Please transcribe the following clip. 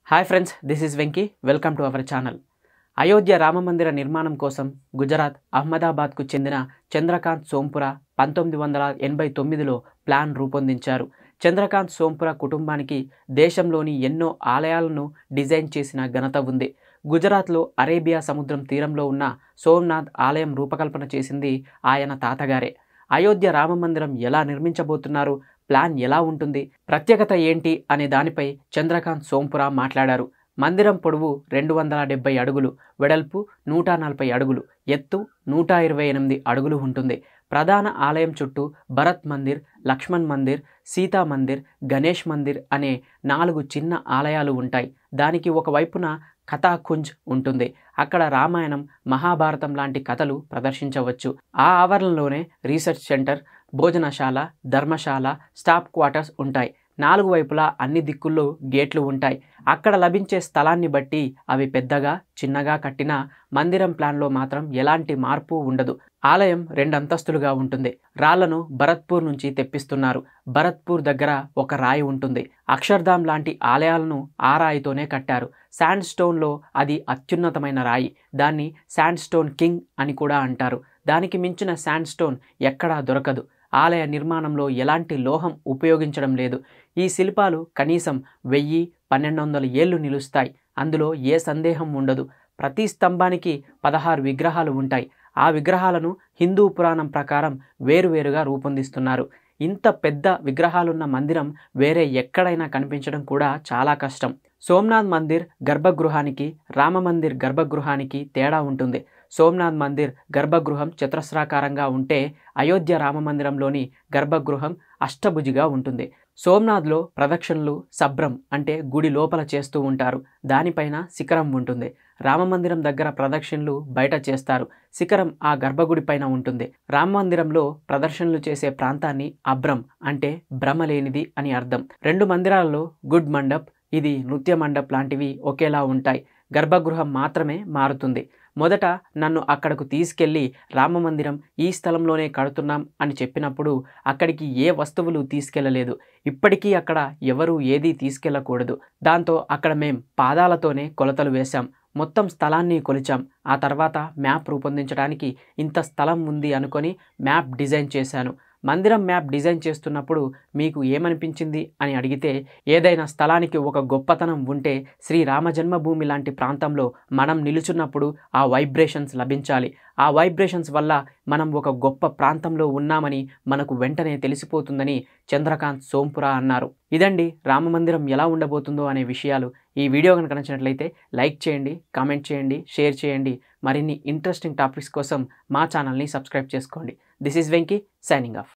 hi friends this is Venky welcome to our channel Ayodhya రామమందిర నిర్మాణం కోసం గుజరాత్ అహ్మదాబాద్కు చెందిన చంద్రకాంత్ సోంపుర పంతొమ్మిది వందల ఎనభై తొమ్మిదిలో ప్లాన్ రూపొందించారు చంద్రకాంత్ సోంపుర కుటుంబానికి దేశంలోని ఎన్నో ఆలయాలను డిజైన్ చేసిన ఘనత ఉంది గుజరాత్లో అరేబియా సముద్రం తీరంలో ఉన్న సోమనాథ్ ఆలయం రూపకల్పన చేసింది ఆయన తాతగారే అయోధ్య రామమందిరం ఎలా నిర్మించబోతున్నారు ప్లాన్ ఎలా ఉంటుంది ప్రత్యేకత ఏంటి అనే దానిపై చంద్రకాంత్ సోంపుర మాట్లాడారు మందిరం పొడవు రెండు వందల డెబ్బై అడుగులు వెడల్పు నూట నలభై అడుగులు ఎత్తు నూట ఇరవై ఎనిమిది అడుగులు ఉంటుంది ప్రధాన ఆలయం చుట్టూ భరత్ మందిర్ లక్ష్మణ్ మందిర్ సీతా మందిర్ గణేష్ మందిర్ అనే నాలుగు చిన్న ఆలయాలు ఉంటాయి దానికి ఒకవైపున కథాకుంజ్ ఉంటుంది అక్కడ రామాయణం మహాభారతం లాంటి కథలు ప్రదర్శించవచ్చు ఆ ఆవరణలోనే రీసెర్చ్ సెంటర్ భోజనశాల ధర్మశాల స్టాఫ్ క్వార్టర్స్ ఉంటాయి నాలుగు వైపులా అన్ని దిక్కుల్లో గేట్లు ఉంటాయి అక్కడ లభించే స్థలాన్ని బట్టి అవి పెద్దగా చిన్నగా కట్టిన మందిరం ప్లాన్లో మాత్రం ఎలాంటి మార్పు ఉండదు ఆలయం రెండంతస్తులుగా ఉంటుంది రాళ్లను భరత్పూర్ నుంచి తెప్పిస్తున్నారు భరత్పూర్ దగ్గర ఒక రాయి ఉంటుంది అక్షర్ధామ్ లాంటి ఆలయాలను ఆ రాయితోనే కట్టారు శాండ్ స్టోన్లో అది అత్యున్నతమైన రాయి దాన్ని శాండ్ స్టోన్ కింగ్ అని కూడా అంటారు దానికి మించిన శాండ్ స్టోన్ ఎక్కడా దొరకదు ఆలయ నిర్మాణంలో ఎలాంటి లోహం ఉపయోగించడం లేదు ఈ శిల్పాలు కనీసం వెయ్యి పన్నెండు వందల ఏళ్ళు నిలుస్తాయి అందులో ఏ సందేహం ఉండదు ప్రతి స్తంభానికి పదహారు విగ్రహాలు ఉంటాయి ఆ విగ్రహాలను హిందూ పురాణం ప్రకారం వేరువేరుగా రూపొందిస్తున్నారు ఇంత పెద్ద విగ్రహాలున్న మందిరం వేరే ఎక్కడైనా కనిపించడం కూడా చాలా కష్టం సోమనాథ్ మందిర్ గర్భగృహానికి రామ మందిర్ గర్భగృహానికి తేడా ఉంటుంది సోమనాథ్ మందిర్ గర్భగృహం చతురస్రాకారంగా ఉంటే అయోధ్య రామ మందిరంలోని గర్భగృహం అష్టభుజిగా ఉంటుంది సోమనాథ్లో ప్రదక్షిణలు సబ్రం అంటే గుడి లోపల చేస్తూ ఉంటారు దానిపైన శిఖరం ఉంటుంది రామమందిరం దగ్గర ప్రదక్షిణలు బయట చేస్తారు శిఖరం ఆ గర్భగుడి పైన ఉంటుంది రామ మందిరంలో ప్రదర్శనలు చేసే ప్రాంతాన్ని అబ్రం అంటే భ్రమ లేనిది అని అర్థం రెండు మందిరాలలో గుడ్ మండప్ ఇది నృత్య మండప్ లాంటివి ఒకేలా ఉంటాయి గర్భగృహం మాత్రమే మారుతుంది మొదట నన్ను అక్కడకు తీసుకెళ్ళి రామమందిరం ఈ స్థలంలోనే కడుతున్నాం అని చెప్పినప్పుడు అక్కడికి ఏ వస్తువులు తీసుకెళ్ళలేదు ఇప్పటికీ అక్కడ ఎవరూ ఏదీ తీసుకెళ్ళకూడదు దాంతో అక్కడ మేం పాదాలతోనే కొలతలు వేశాం మొత్తం స్థలాన్ని కొలిచాం ఆ తర్వాత మ్యాప్ రూపొందించడానికి ఇంత స్థలం ఉంది అనుకొని మ్యాప్ డిజైన్ చేశాను మందిరం మ్యాప్ డిజైన్ చేస్తున్నప్పుడు మీకు ఏమనిపించింది అని అడిగితే ఏదైనా స్థలానికి ఒక గొప్పతనం ఉంటే శ్రీ రామ జన్మభూమి లాంటి ప్రాంతంలో మనం నిలుచున్నప్పుడు ఆ వైబ్రేషన్స్ లభించాలి ఆ వైబ్రేషన్స్ వల్ల మనం ఒక గొప్ప ప్రాంతంలో ఉన్నామని మనకు వెంటనే తెలిసిపోతుందని చంద్రకాంత్ సోంపురా అన్నారు ఇదండి రామమందిరం ఎలా ఉండబోతుందో అనే విషయాలు ఈ వీడియో కనుక నచ్చినట్లయితే లైక్ చేయండి కామెంట్ చేయండి షేర్ చేయండి మరిన్ని ఇంట్రెస్టింగ్ టాపిక్స్ కోసం మా ఛానల్ని సబ్స్క్రైబ్ చేసుకోండి this is Venky signing of